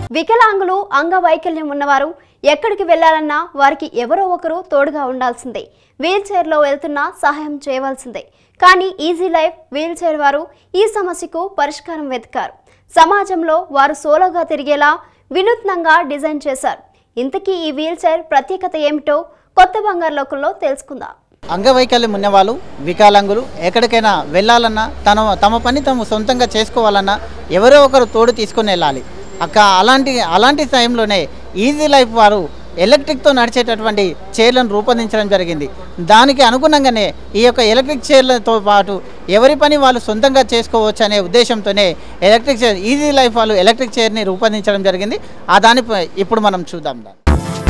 వికలాంగులు అంగవైకల్యం ఉన్నవారు ఎక్కడికి వెళ్లాలన్నా వారికి ఎవరో ఒకరు తోడుగా ఉండాల్సిందే వీల్ చైర్లో వెళ్తున్నా సహాయం చేయవలసిందే కానీ ఈజీ లైఫ్ వీల్ చైర్ వారు ఈ సమస్యకు పరిష్కారం వెతికారు సమాజంలో వారు సోలోగా తిరిగేలా వినూత్నంగా డిజైన్ చేశారు ఇంతకీ ఈ వీల్ చైర్ ప్రత్యేకత ఏమిటో కొత్త బంగారు లోకంలో తెలుసుకుందాం అంగవైకల్యం ఉన్నవాళ్ళు వికలాంగులు ఎక్కడికైనా వెళ్ళాలన్నా తన తమ పని తాము సొంతంగా చేసుకోవాలన్నా ఎవరో ఒకరు తోడు తీసుకొని వెళ్ళాలి అక్క అలాంటి అలాంటి టైంలోనే ఈజీ లైఫ్ వారు ఎలక్ట్రిక్తో నడిచేటటువంటి చైర్లను రూపొందించడం జరిగింది దానికి అనుగుణంగానే ఈ యొక్క ఎలక్ట్రిక్ చైర్లతో పాటు ఎవరి పని వాళ్ళు సొంతంగా చేసుకోవచ్చు అనే ఉద్దేశంతోనే ఎలక్ట్రిక్ చైర్ ఈజీ లైఫ్ వాళ్ళు ఎలక్ట్రిక్ చైర్ని రూపొందించడం జరిగింది ఆ దానిపై ఇప్పుడు మనం చూద్దాం దాన్ని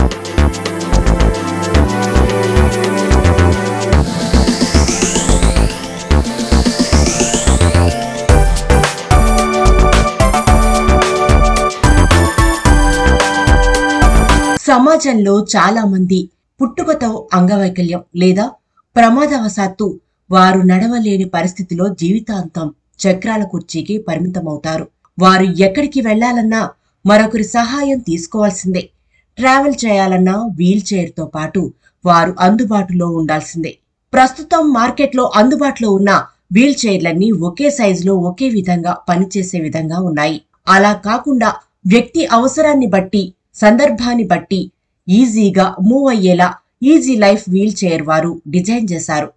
సమాజంలో చాలా మంది పుట్టుకతో అంగవైకల్యం లేదా ప్రమాదవశాత్తు వారు నడవలేని పరిస్థితిలో జీవితాంతం చక్రాల కుర్చీకి పరిమితమవుతారు వారు ఎక్కడికి వెళ్లాలన్నా మరొకరి సహాయం తీసుకోవాల్సిందే ట్రావెల్ చేయాలన్నా వీల్ చైర్ తో పాటు వారు అందుబాటులో ఉండాల్సిందే ప్రస్తుతం మార్కెట్లో అందుబాటులో ఉన్న వీల్ చైర్లన్నీ ఒకే సైజులో ఒకే విధంగా పనిచేసే విధంగా ఉన్నాయి అలా కాకుండా వ్యక్తి అవసరాన్ని బట్టి సందర్భాన్ని బట్టి ఈజీగా మూవ్ అయ్యేలా ఈజీ లైఫ్ వీల్ చైర్ వారు డిజైన్ చేశారు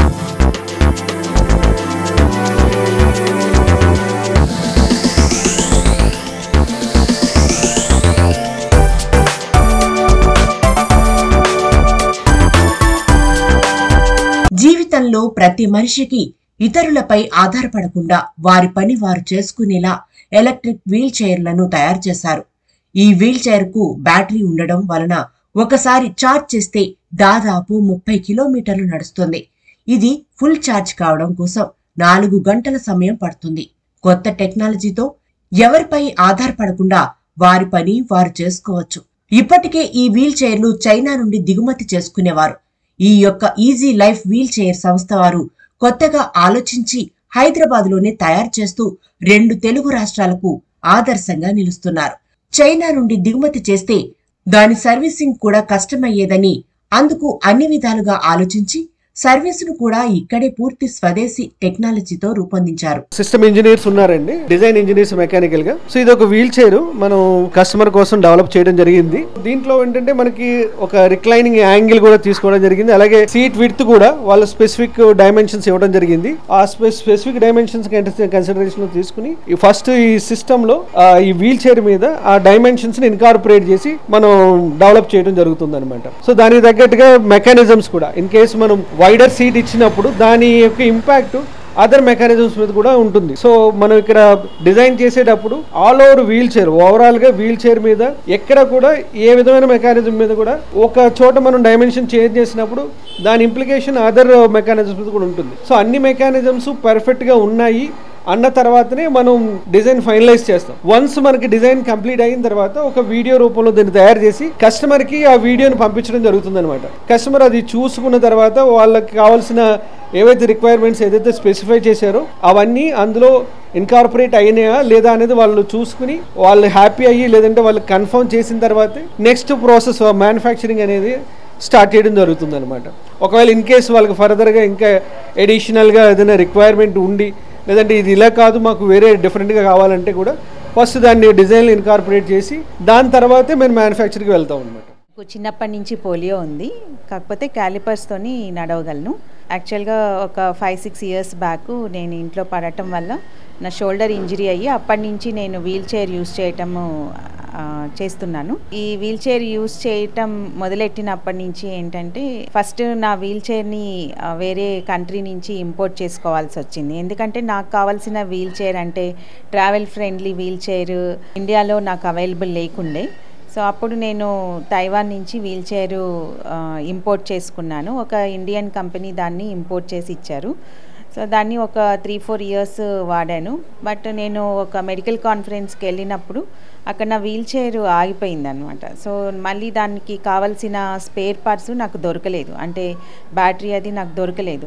జీవితంలో ప్రతి మనిషికి ఇతరులపై ఆధారపడకుండా వారి పని వారు చేసుకునేలా ఎలక్ట్రిక్ వీల్ చైర్లను తయారు చేశారు ఈ వీల్ చైర్ కు బ్యాటరీ ఉండడం వలన ఒకసారి ఛార్జ్ చేస్తే దాదాపు ముప్పై కిలోమీటర్లు నడుస్తుంది ఇది ఫుల్ ఛార్జ్ కావడం కోసం నాలుగు గంటల సమయం పడుతుంది కొత్త టెక్నాలజీతో ఎవరిపై ఆధారపడకుండా వారి పని వారు చేసుకోవచ్చు ఇప్పటికే ఈ వీల్ చైర్లు చైనా నుండి దిగుమతి చేసుకునేవారు ఈ యొక్క ఈజీ లైఫ్ వీల్ చైర్ సంస్థ వారు కొత్తగా ఆలోచించి హైదరాబాద్లోనే తయారు చేస్తూ రెండు తెలుగు రాష్ట్రాలకు ఆదర్శంగా నిలుస్తున్నారు చైనా నుండి దిగుమతి చేస్తే దాని సర్వీసింగ్ కూడా కష్టమయ్యేదని అందుకు అన్ని విధాలుగా ఆలోచించి సర్వీసును కూడా ఇక్కడే పూర్తి స్వదేశీ టెక్నాలజీతో రూపొందించారు సిస్టమ్ ఇంజనీర్స్ ఉన్నారండి డిజైన్ ఇంజనీర్స్ మెకానికల్ గా సో ఇది ఒక వీల్ చైర్ మనం కస్టమర్ కోసం డెవలప్ చేయడం జరిగింది దీంట్లో ఏంటంటే మనకి ఒక రిక్లైనింగ్ యాంగిల్ కూడా తీసుకోవడం జరిగింది అలాగే సీట్ విడ్త్ కూడా వాళ్ళ స్పెసిఫిక్ డైమెన్షన్స్ ఇవ్వడం జరిగింది ఆ స్పెసిఫిక్ డైమెన్షన్స్ కన్సిడరేషన్ తీసుకుని ఈ ఫస్ట్ ఈ సిస్టమ్ లో ఆ, ఈ వీల్ చైర్ మీద ఆ డైమెన్షన్స్ ని ఇన్కార్పొరేట్ చేసి మనం డెవలప్ చేయడం జరుగుతుంది అనమాట సో దానికి తగ్గట్టుగా మెకానిజమ్స్ కూడా ఇన్ కేసు మనం వైడర్ సీట్ ఇచ్చినప్పుడు దాని యొక్క ఇంపాక్ట్ అదర్ మెకానిజమ్స్ మీద కూడా ఉంటుంది సో మనం ఇక్కడ డిజైన్ చేసేటప్పుడు all over wheelchair overall గా వీల్ చైర్ మీద ఎక్కడ కూడా ఏ విధమైన మెకానిజం మీద కూడా ఒక చోట మనం డైమెన్షన్ చేంజ్ చేసినప్పుడు దాని ఇంప్లికేషన్ అదర్ మెకానిజమ్స్ మీద కూడా ఉంటుంది సో అన్ని మెకానిజమ్స్ పర్ఫెక్ట్ గా ఉన్నాయి అన్న తర్వాతనే మనం డిజైన్ ఫైనలైజ్ చేస్తాం వన్స్ మనకి డిజైన్ కంప్లీట్ అయిన తర్వాత ఒక వీడియో రూపంలో దీన్ని తయారు చేసి కస్టమర్ కి ఆ వీడియోని పంపించడం జరుగుతుంది అనమాట కస్టమర్ అది చూసుకున్న తర్వాత వాళ్ళకి కావాల్సిన ఏవైతే రిక్వైర్మెంట్స్ ఏదైతే స్పెసిఫై చేశారో అవన్నీ అందులో ఇన్కార్పొరేట్ అయినాయా లేదా అనేది వాళ్ళు చూసుకుని వాళ్ళు హ్యాపీ అయ్యి లేదంటే వాళ్ళు కన్ఫర్మ్ చేసిన తర్వాతే నెక్స్ట్ ప్రాసెస్ మ్యానుఫ్యాక్చరింగ్ అనేది స్టార్ట్ చేయడం జరుగుతుంది అనమాట ఒకవేళ ఇన్ కేస్ వాళ్ళకి ఫర్దర్గా ఇంకా ఎడిషనల్గా ఏదైనా రిక్వైర్మెంట్ ఉండి లేదంటే ఇది ఇలా కాదు మాకు వేరే డిఫరెంట్గా కావాలంటే కూడా ఫస్ట్ దాన్ని డిజైన్ ఇన్కార్పొరేట్ చేసి దాని తర్వాతే మేము మ్యానుఫ్యాక్చర్కి వెళ్తాం అనమాట నాకు చిన్నప్పటి నుంచి పోలియో ఉంది కాకపోతే క్యాలిపర్స్తోని నడవగలను యాక్చువల్గా ఒక ఫైవ్ సిక్స్ ఇయర్స్ బ్యాక్ నేను ఇంట్లో పడటం వల్ల నా షోల్డర్ ఇంజరీ అయ్యి అప్పటి నుంచి నేను వీల్ చైర్ యూస్ చేయటము ఆ, చేస్తున్నాను ఈ వీల్ చైర్ యూస్ చేయటం మొదలెట్టినప్పటి నుంచి ఏంటంటే ఫస్ట్ నా వీల్ చైర్ని ఆ, వేరే కంట్రీ నుంచి ఇంపోర్ట్ చేసుకోవాల్సి వచ్చింది ఎందుకంటే నాకు కావాల్సిన వీల్ చైర్ అంటే ట్రావెల్ ఫ్రెండ్లీ వీల్ చైర్ ఇండియాలో నాకు అవైలబుల్ లేకుండే సో అప్పుడు నేను తైవాన్ నుంచి వీల్ చైర్ ఇంపోర్ట్ చేసుకున్నాను ఒక ఇండియన్ కంపెనీ దాన్ని ఇంపోర్ట్ చేసి ఇచ్చారు సో దాన్ని ఒక త్రీ ఫోర్ ఇయర్స్ వాడాను బట్ నేను ఒక మెడికల్ కాన్ఫరెన్స్కి వెళ్ళినప్పుడు అక్కడ నా వీల్ చైర్ ఆగిపోయింది అనమాట సో మళ్ళీ దానికి కావాల్సిన స్పేర్ పార్ట్స్ నాకు దొరకలేదు అంటే బ్యాటరీ అది నాకు దొరకలేదు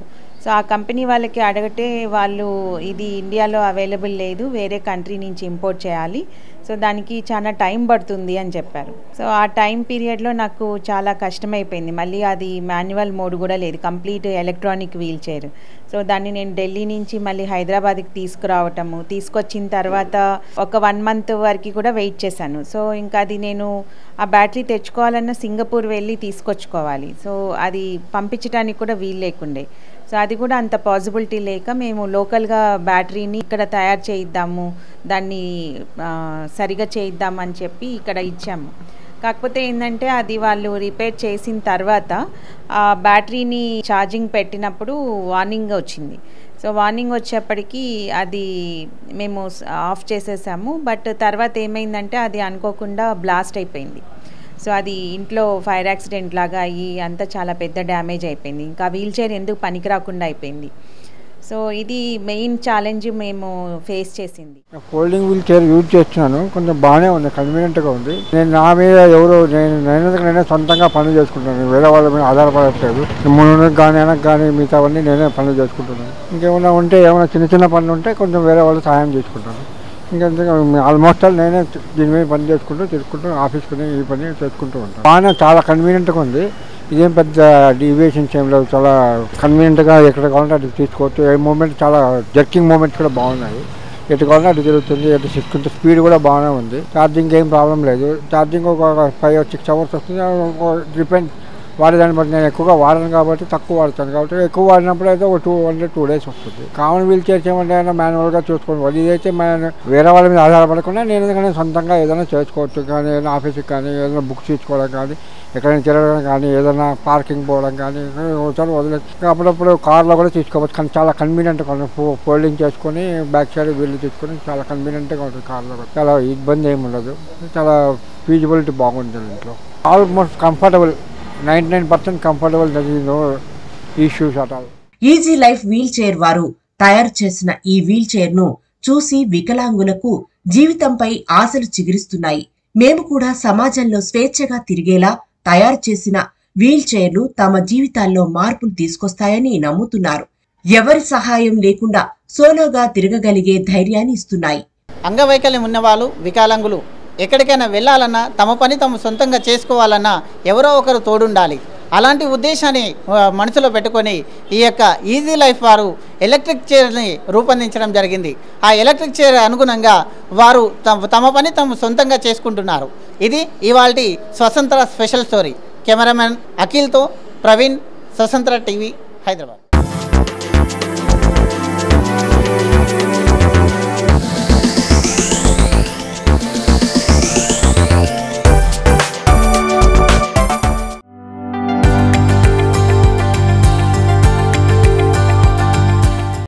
సో ఆ కంపెనీ వాళ్ళకి అడిగితే వాళ్ళు ఇది ఇండియాలో అవైలబుల్ లేదు వేరే కంట్రీ నుంచి ఇంపోర్ట్ చేయాలి సో దానికి చాలా టైం పడుతుంది అని చెప్పారు సో ఆ టైం పీరియడ్లో నాకు చాలా కష్టమైపోయింది మళ్ళీ అది మాన్యువల్ మోడ్ కూడా లేదు complete electronic wheelchair so దాన్ని నేను ఢిల్లీ నుంచి మళ్ళీ హైదరాబాద్కి తీసుకురావటము తీసుకొచ్చిన తర్వాత ఒక వన్ మంత్ వరకు కూడా వెయిట్ చేశాను సో ఇంకా అది నేను ఆ బ్యాటరీ తెచ్చుకోవాలన్నా సింగపూర్ వెళ్ళి తీసుకొచ్చుకోవాలి సో అది పంపించడానికి కూడా వీలు లేకుండే సో అది కూడా అంత పాసిబిలిటీ లేక మేము లోకల్గా బ్యాటరీని ఇక్కడ తయారు చేయిద్దాము దాన్ని ఆ, సరిగా చేయిద్దాం అని చెప్పి ఇక్కడ ఇచ్చాము కాకపోతే ఏంటంటే అది వాళ్ళు రిపేర్ చేసిన తర్వాత ఆ బ్యాటరీని ఛార్జింగ్ పెట్టినప్పుడు వార్నింగ్ వచ్చింది సో వార్నింగ్ వచ్చేప్పటికి అది మేము స్- ఆఫ్ చేసేసాము బట్ తర్వాత ఏమైందంటే అది అనుకోకుండా బ్లాస్ట్ అయిపోయింది సో అది ఇంట్లో ఫైర్ యాక్సిడెంట్ లాగా అయ్యి అంతా చాలా పెద్ద డ్యామేజ్ అయిపోయింది ఇంకా వీల్ చైర్ ఎందుకు పనికి రాకుండా అయిపోయింది సో ఇది మెయిన్ ఛాలెంజ్ మేము ఫేస్ చేసింది ఫోల్డింగ్ వీల్ చైర్ యూజ్ చేస్తున్నాను కొంచెం బాగానే ఉంది కన్వీనియంట్గా ఉంది నేను నా మీద ఎవరు నేను నేను నేనే సొంతంగా పనులు చేసుకుంటాను వేరే వాళ్ళ మీద ఆధారపడట్లేదు ముందు కానీ వెనక కానీ మిగతావన్నీ నేనే పనులు చేసుకుంటున్నాను ఇంకేమైనా ఉంటే ఏమైనా చిన్న చిన్న పనులు ఉంటే కొంచెం వేరే వాళ్ళు సహాయం చేసుకుంటాను ఇంకా ఆల్మోస్ట్ ఆల్ నేనే దీని మీద పని చేసుకుంటూ తిరుగుకుంటూ ఆఫీస్ పని ఈ పని చేసుకుంటూ ఉంటాను బాగానే చాలా కన్వీనియంట్గా ఉంది ఇదేం పెద్ద డీవియేషన్స్ ఏం లేవు చాలా కన్వీనియంట్గా ఎక్కడ కావాలంటే అటు తీసుకోవచ్చు ఏ మూమెంట్ చాలా జర్కింగ్ మూమెంట్స్ కూడా బాగున్నాయి ఎటు కావాలంటే అటు తిరుగుతుంది ఎటు సిక్కుంటే స్పీడ్ కూడా బాగానే ఉంది ఛార్జింగ్ ఏం ప్రాబ్లం లేదు ఛార్జింగ్ ఒక ఫైవ్ సిక్స్ అవర్స్ వస్తుంది డిపెండ్ వాడేదాన్ని బట్టి నేను ఎక్కువగా వాడను కాబట్టి తక్కువ వాడతాను కాబట్టి ఎక్కువ వాడినప్పుడు అయితే ఒక టూ హండ్రెడ్ టూ డేస్ వస్తుంది కామన్ వీల్ చైర్స్ ఏమంటే మాన్యువల్గా చూసుకోవాలి ఇదైతే మన వేరే వాళ్ళ మీద ఆధారపడకుండా నేను ఎందుకంటే సొంతంగా ఏదైనా చేసుకోవచ్చు కానీ ఏదైనా ఆఫీస్కి కానీ ఏదైనా బుక్స్ తీసుకోవడం కానీ ఎక్కడైనా తిరగడం కానీ ఏదైనా పార్కింగ్ పోవడం కానీ ఒకసారి వదిలేదు అప్పుడప్పుడు కార్లో కూడా తీసుకోవచ్చు కానీ చాలా కన్వీనియంట్గా ఉంటుంది ఫో- ఫోల్డింగ్ చేసుకొని బ్యాక్ సైడ్ వీళ్ళు తీసుకొని చాలా కన్వీనియంట్గా ఉంటుంది కార్లో కూడా చాలా ఇబ్బంది ఏమి ఉండదు చాలా ఫీజిబిలిటీ బాగుంటుంది ఇంట్లో almost comfortable ninety nine percent comfortable no issues at all easy life wheelchair వారు తయారు చేసిన ఈ వీల్ చైర్ ను చూసి వికలాంగులకు జీవితంపై ఆశలు చిగురిస్తున్నాయి మేము కూడా సమాజంలో స్వేచ్ఛగా తిరిగేలా తయారు చేసిన వీల్ చైర్లు తమ జీవితాల్లో మార్పులు తీసుకొస్తాయని నమ్ముతున్నారు ఎవరి సహాయం లేకుండా సోలోగా తిరగగలిగే ధైర్యాన్ని ఇస్తున్నాయి అంగవైకల్యం ఉన్నవాళ్ళు వికలాంగులు ఎక్కడికైనా వెళ్ళాలన్నా తమ పని తాము సొంతంగా చేసుకోవాలన్నా ఎవరో ఒకరు తోడుండాలి అలాంటి ఉద్దేశాన్ని ఆ, మనసులో పెట్టుకొని ఈ యొక్క ఈజీ లైఫ్ వారు ఎలక్ట్రిక్ చైర్ని రూపొందించడం జరిగింది ఆ ఎలక్ట్రిక్ చైర్ అనుగుణంగా వారు తమ తమ పని తాము సొంతంగా చేసుకుంటున్నారు ఇది ఇవాళ స్వతంత్ర స్పెషల్ స్టోరీ కెమెరామెన్ అఖిల్తో ప్రవీణ్ స్వతంత్ర టీవీ హైదరాబాద్